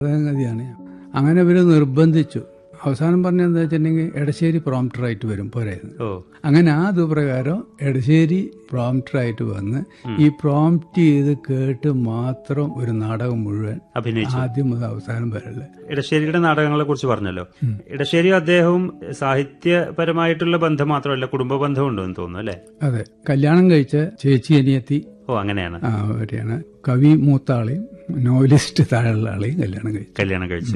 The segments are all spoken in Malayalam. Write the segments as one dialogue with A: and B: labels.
A: സംഗതിയാണ് അങ്ങനെ ഇവര് നിർബന്ധിച്ചു അവസാനം പറഞ്ഞ എന്താ വെച്ചിട്ടുണ്ടെങ്കിൽ എടശ്ശേരി പ്രോംപ്റ്ററായിട്ട് വരും പോരായിരുന്നു
B: ഓ
A: അങ്ങനെ ആ അതുപ്രകാരം എടശ്ശേരി പ്രോംപ്റ്ററായിട്ട് വന്ന് ഈ പ്രോംപ്റ്റ് ചെയ്ത് കേട്ട് മാത്രം ഒരു നാടകം മുഴുവൻ
B: അഭിനയിച്ചു
A: ആദ്യം മുതൽ അവസാനം വരല്ലേ
B: ഇടശ്ശേരിയുടെ നാടകങ്ങളെ കുറിച്ച് പറഞ്ഞല്ലോ ഇടശ്ശേരി അദ്ദേഹവും സാഹിത്യപരമായിട്ടുള്ള ബന്ധം മാത്രമല്ല കുടുംബ ബന്ധം ഉണ്ടെന്ന് തോന്നുന്നു അല്ലെ
A: അതെ കല്യാണം കഴിച്ച ചേച്ചി അനിയത്തി
B: ഓ അങ്ങനെയാണ്
A: ആ, അവരെയാണ് കവി മൂത്ത ആളെയും നോവലിസ്റ്റ് താഴെയുള്ള ആളെയും കല്യാണം കഴിച്ചു
B: കല്യാണം കഴിച്ചു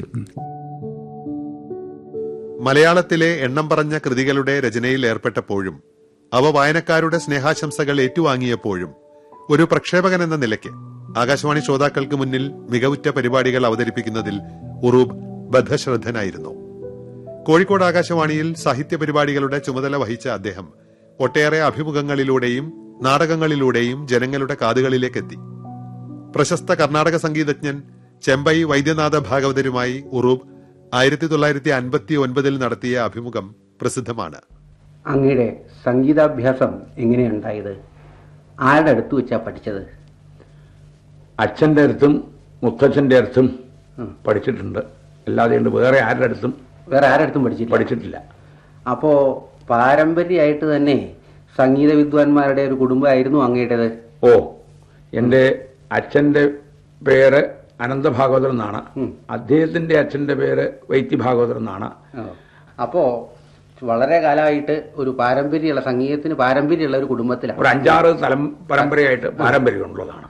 C: മലയാളത്തിലെ എണ്ണം പറഞ്ഞ കൃതികളുടെ രചനയിൽ ഏർപ്പെട്ടപ്പോഴും അവ വായനക്കാരുടെ സ്നേഹാശംസകൾ ഏറ്റുവാങ്ങിയപ്പോഴും ഒരു പ്രക്ഷേപകൻ എന്ന നിലയ്ക്ക് ആകാശവാണി ശ്രോതാക്കൾക്ക് മുന്നിൽ മികവുറ്റ പരിപാടികൾ അവതരിപ്പിക്കുന്നതിൽ ഉറൂബ് ബദ്ധശ്രദ്ധനായിരുന്നു കോഴിക്കോട് ആകാശവാണിയിൽ സാഹിത്യ പരിപാടികളുടെ ചുമതല വഹിച്ച അദ്ദേഹം ഒട്ടേറെ അഭിമുഖങ്ങളിലൂടെയും നാടകങ്ങളിലൂടെയും ജനങ്ങളുടെ കാതുകളിലേക്കെത്തി പ്രശസ്ത കർണാടക സംഗീതജ്ഞൻ ചെമ്പൈ വൈദ്യനാഥ ഭാഗവതരുമായി ഉറൂബ് ആയിരത്തി തൊള്ളായിരത്തി അൻപത്തി ഒൻപതിൽ നടത്തിയ അഭിമുഖം പ്രസിദ്ധമാണ്
D: അങ്ങയുടെ സംഗീതാഭ്യാസം എങ്ങനെയുണ്ടായത് ആരുടെ അടുത്ത് വെച്ചാ പഠിച്ചത്
E: അച്ഛൻ്റെ അടുത്തും മുത്തച്ഛൻ്റെ അടുത്തും പഠിച്ചിട്ടുണ്ട് അല്ലാതെ ഉണ്ട് വേറെ ആരുടെ അടുത്തും
D: വേറെ ആരുടെ അടുത്തും പഠിച്ചില്ല
E: പഠിച്ചിട്ടില്ല
D: അപ്പോ പാരമ്പര്യമായിട്ട് തന്നെ സംഗീത വിദ്വാൻമാരുടെ ഒരു കുടുംബമായിരുന്നു അങ്ങയുടേത്
E: ഓ എൻ്റെ അച്ഛൻ്റെ പേര് അനന്തഭാഗവതർ എന്നാണ് അദ്ദേഹത്തിൻ്റെ അച്ഛൻ്റെ പേര് വൈദ്യഭാഗവതർ എന്നാണ്
D: ഓ. അപ്പോ വളരെ കാലമായിട്ട് ഒരു പാരമ്പര്യമുള്ള സംഗീതത്തിന് പാരമ്പര്യമുള്ള ഒരു കുടുംബത്തിലാണ്
E: ഒരു അഞ്ചാറ് തലം പരമ്പരയായിട്ട് പാരമ്പര്യമുള്ളതാണ്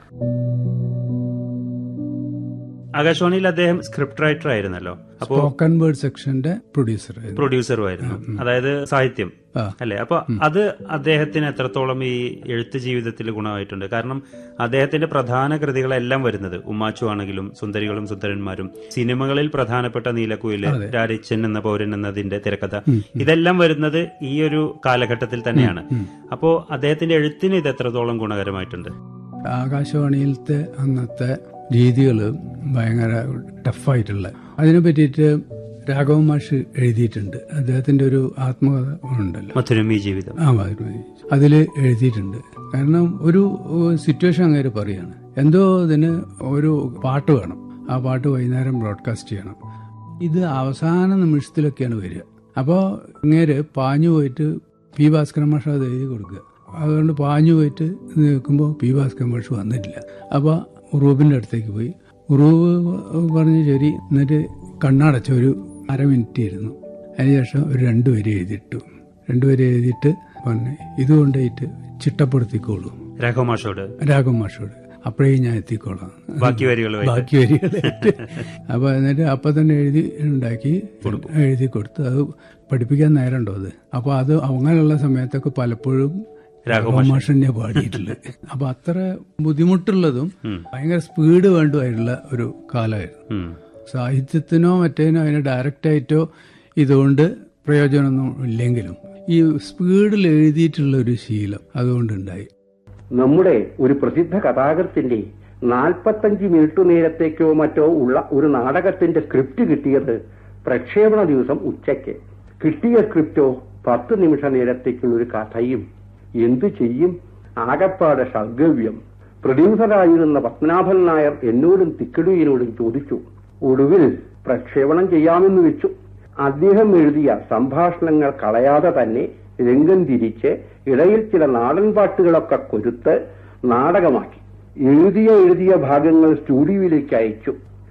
B: ആകാശവാണിയിൽ അദ്ദേഹം സ്ക്രിപ്റ്റ് റൈറ്റർ ആയിരുന്നല്ലോ അപ്പോ
A: സ്പോക്കൺ വേർഡ് സെക്ഷന്റെ പ്രൊഡ്യൂസർ
B: പ്രൊഡ്യൂസറും ആയിരുന്നു അതായത് സാഹിത്യം
A: ആ.
B: അല്ലെ അപ്പൊ അത് അദ്ദേഹത്തിന് എത്രത്തോളം ഈ എഴുത്ത് ജീവിതത്തിൽ ഗുണമായിട്ടുണ്ട് കാരണം അദ്ദേഹത്തിന്റെ പ്രധാന കൃതികളെല്ലാം വരുന്നത് ഉമ്മാച്ചു ആണെങ്കിലും സുന്ദരികളും സുന്ദരന്മാരും സിനിമകളിൽ പ്രധാനപ്പെട്ട നീലക്കുയില് രാരിച്ചൻ എന്ന പൗരൻ എന്നതിന്റെ തിരക്കഥ ഇതെല്ലാം വരുന്നത് ഈ ഒരു കാലഘട്ടത്തിൽ തന്നെയാണ് അപ്പോ അദ്ദേഹത്തിന്റെ എഴുത്തിന് ഇത് എത്രത്തോളം ഗുണകരമായിട്ടുണ്ട്
A: ആകാശവാണിയിലത്തെ അന്നത്തെ രീതികൾ ഭയങ്കര ടഫായിട്ടുള്ള അതിനെ പറ്റിയിട്ട് രാഘവ മാഷ് എഴുതിയിട്ടുണ്ട് അദ്ദേഹത്തിന്റെ ഒരു ആത്മകഥ ഉണ്ടല്ലോ
B: മധുരം ഈ ജീവിതം
A: ആ മധുരമതി അതിൽ എഴുതിയിട്ടുണ്ട് കാരണം ഒരു സിറ്റുവേഷൻ അങ്ങനെ പറയാണ് എന്തോ ഇതിന് ഒരു പാട്ട് വേണം ആ പാട്ട് വൈകുന്നേരം ബ്രോഡ്കാസ്റ്റ് ചെയ്യണം ഇത് അവസാന നിമിഷത്തിലൊക്കെയാണ് വരിക അപ്പോൾ ഇങ്ങേര് പാഞ്ഞു പോയിട്ട് പി ഭാസ്കരൻ മാഷ് അത് എഴുതി കൊടുക്കുക അതുകൊണ്ട് പാഞ്ഞു പോയിട്ട് നിൽക്കുമ്പോൾ പി ഭാസ്കരൻ മാഷ് വന്നിട്ടില്ല അപ്പോൾ ഉറൂബിൻ്റെ അടുത്തേക്ക് പോയി ഉറൂബ് പറഞ്ഞു ശരി എന്നിട്ട് കണ്ണടച്ച ഒരു അര മിനിറ്റ് ഇരുന്നു അതിനുശേഷം ഒരു രണ്ടുപേരെ എഴുതിയിട്ടു രണ്ടുപേരെ എഴുതിയിട്ട് പറഞ്ഞു ഇത് കൊണ്ടുപോയിട്ട് ചിട്ടപ്പെടുത്തിക്കോളൂ
B: രാഘവമാഷോട്
A: രാഘവ മാഷോട് അപ്പോഴേ ഞാൻ എത്തിക്കോളാം
B: ബാക്കി വരികളുമായിട്ട്
A: ബാക്കി വരികളായിട്ട് അപ്പൊ എന്നിട്ട് അപ്പൊ തന്നെ എഴുതി ഉണ്ടാക്കി എഴുതി കൊടുത്ത് അത് പഠിപ്പിക്കാൻ നേരമുണ്ടോ അത് അപ്പൊ അത് അങ്ങനെയുള്ള സമയത്തൊക്കെ പലപ്പോഴും രാഘവമാഷ് തന്നെ പാടിയിട്ടുള്ളത് അപ്പൊ അത്ര ബുദ്ധിമുട്ടുള്ളതും ഭയങ്കര സ്പീഡ് വേണ്ടതായിട്ടുള്ള ഒരു കാലമായിരുന്നു
B: ഉം.
A: സാഹിത്യത്തിനോ മറ്റേനോ അതിന് ഡയറക്റ്റ് ആയിട്ടോ ഇതുകൊണ്ട് പ്രയോജനമൊന്നും ഇല്ലെങ്കിലും ഈ സ്പീഡിൽ എഴുതിയിട്ടുള്ള ഒരു ശീലം അതുകൊണ്ടുണ്ടായി
D: നമ്മുടെ ഒരു പ്രസിദ്ധ കഥാകൃത്തിന്റെ നാൽപ്പത്തഞ്ച് മിനിറ്റ് നേരത്തേക്കോ മറ്റോ ഉള്ള ഒരു നാടകത്തിന്റെ സ്ക്രിപ്റ്റ് കിട്ടിയത് പ്രക്ഷേപണ ദിവസം ഉച്ചയ്ക്ക് കിട്ടിയ സ്ക്രിപ്റ്റോ പത്ത് നിമിഷ നേരത്തേക്കുള്ള ഒരു കഥയും എന്തു ചെയ്യും ആകപ്പാടെ ഷർഗവ്യം പ്രൊഡ്യൂസറായിരുന്ന പത്മനാഭൻ നായർ എന്നോടും തിക്കടുവിനോടും ചോദിച്ചു ഒടുവിൽ പ്രക്ഷേപണം ചെയ്യാമെന്ന് വെച്ചു അദ്ദേഹം എഴുതിയ സംഭാഷണങ്ങൾ കളയാതെ തന്നെ രംഗം തിരിച്ച് ഇടയിൽ ചില നാടൻ പാട്ടുകളൊക്കെ കൊരുത്ത് നാടകമാക്കി എഴുതിയ എഴുതിയ ഭാഗങ്ങൾ സ്റ്റുഡിയോയിലേക്ക് അയച്ചു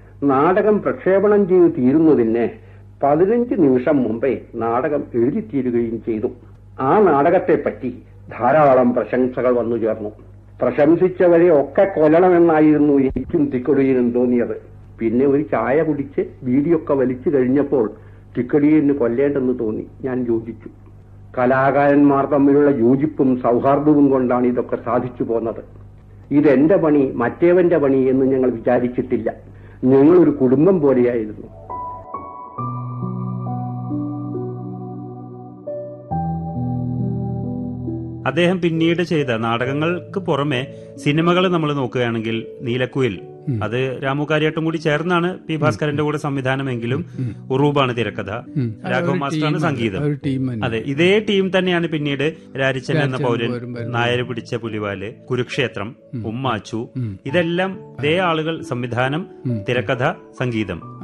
D: നാടകം പ്രക്ഷേപണം ചെയ്ത് തീരുന്നതിന് പതിനഞ്ച് നിമിഷം മുമ്പേ നാടകം എഴുതി തീരുകയും ചെയ്തു ആ നാടകത്തെപ്പറ്റി ധാരാളം പ്രശംസകൾ വന്നു ചേർന്നു പ്രശംസിച്ചവരെ ഒക്കെ കൊല്ലണമെന്നായിരുന്നു എനിക്കും തിക്കൊടിയനും തോന്നിയത് പിന്നെ ഒരു ചായ കുടിച്ച് വീടിയൊക്കെ വലിച്ചു കഴിഞ്ഞപ്പോൾ തിക്കടിയന് കൊല്ലേണ്ടെന്ന് തോന്നി ഞാൻ യോജിച്ചു കലാകാരന്മാർ തമ്മിലുള്ള യോജിപ്പും സൗഹാർദ്ദവും കൊണ്ടാണ് ഇതൊക്കെ സാധിച്ചു പോന്നത് ഇതെന്റെ പണി മറ്റേവന്റെ പണി എന്ന് ഞങ്ങൾ വിചാരിച്ചിട്ടില്ല ഞങ്ങളൊരു കുടുംബം പോലെയായിരുന്നു
B: അദ്ദേഹം പിന്നീട് ചെയ്ത നാടകങ്ങൾക്ക് പുറമെ സിനിമകൾ നമ്മൾ നോക്കുകയാണെങ്കിൽ നീലക്കുയിൽ അത് രാമു കാര്യാട്ടും കൂടി ചേർന്നാണ് പി ഭാസ്കരന്റെ കൂടെ സംവിധാനമെങ്കിലും ഉറൂബാണ് തിരക്കഥ രാഘവ മാസ്റ്ററാണ് സംഗീതം
A: ഒരു ടീം തന്നെ
B: അതെ ഇതേ ടീം തന്നെയാണ് പിന്നീട് രാരിച്ചൻ എന്ന പൗരൻ
A: പൗരൻ വരുന്നത്.
B: നായര് പിടിച്ച പുലിവാല് കുരുക്ഷേത്രം ഉമ്മാച്ചു ഇതെല്ലാം ഇതേ ആളുകൾ സംവിധാനം തിരക്കഥ സംഗീതം